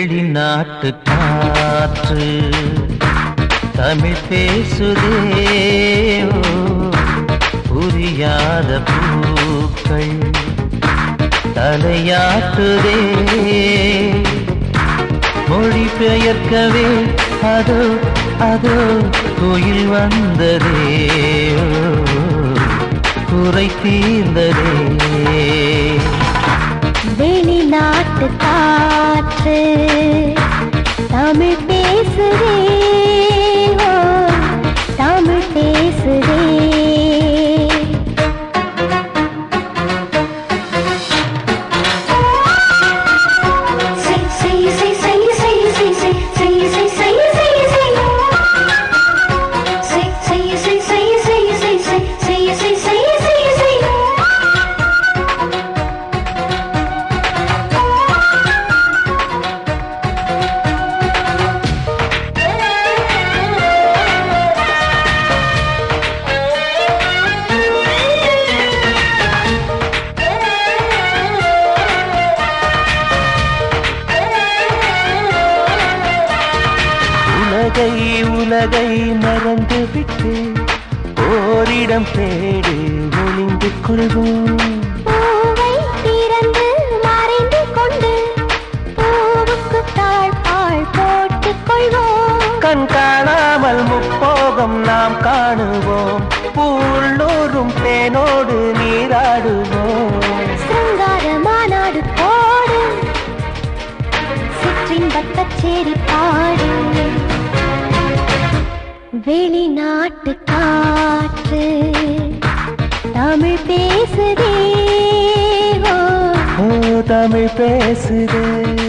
வெளிநாட்டு காற்று தமிழ் பேசுதே ஓ, புரியாத பூக்கள் தலையாட்டுதே மொழி பெயர்க்கவே அதோ அதோ கோயில் வந்ததே ஓ, குறை தீர்ந்ததே வெளிநாட்டு காற்று தமிழ் பேசுதே ஓ, தமிழ் பேசுதே Say, say, say, say, say, say, say, say, say, say, say, say. Say, say, say, say, say, say, say, say, say, say, say, say. உலகை உலகை மறந்து விட்டு ஓரிடம் தேடி ஒளிந்து கொள்வோம் பூவை திறந்து மறைந்து கொண்டு பூவுக்கு தாழ்பாள் போட்டுக் கொள்வோம் கண் காணாமல் முப்போகம் நாம் காணுவோம் பூள்ளூரும் தேனோடு நீராடுவோம் சிருங்கார மாநாடு போடு சிற்றின்பக் கச்சேரி பாடு வெளிநாட்டு காற்று தமிழ் பேசுதே ஓ, ஓ தமிழ் பேசுதே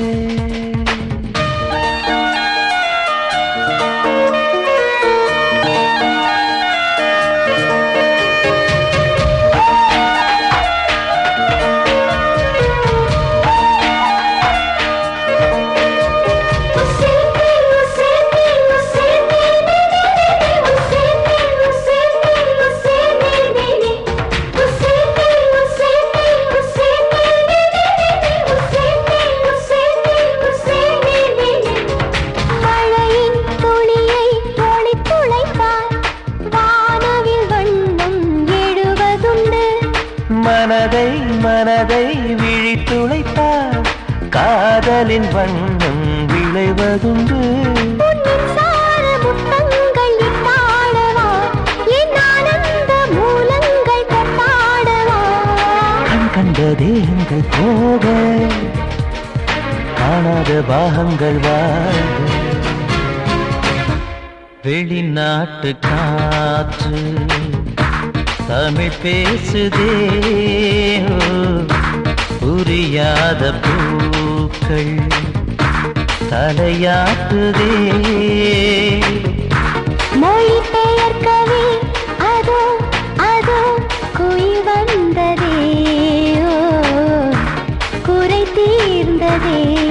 மழையின் துளியை ஒளித் துளைத்தால் வானவில் வண்ணம் எழுவதுண்டு மனதை மனதை விழித்துளைத்தால் காதலின் வண்ணம் விளைவதுண்டு பொன்னின் சார முத்தங்கள் இட்டாடவா என் ஆனந்த மூலங்கள் கொண்டாடவா கண் கண்ட தேகங்கள் போக காணாத பாகங்கள் வாழ்க வெளிநாட்டு காற்று தமிழ் பேசுதே ஓ, புரியாத பூக்கள் தலையாட்டுதே மொழி பெயர்க்கவே அதோ அதோ குயில் வந்ததே ஓ, குறை தீர்ந்ததே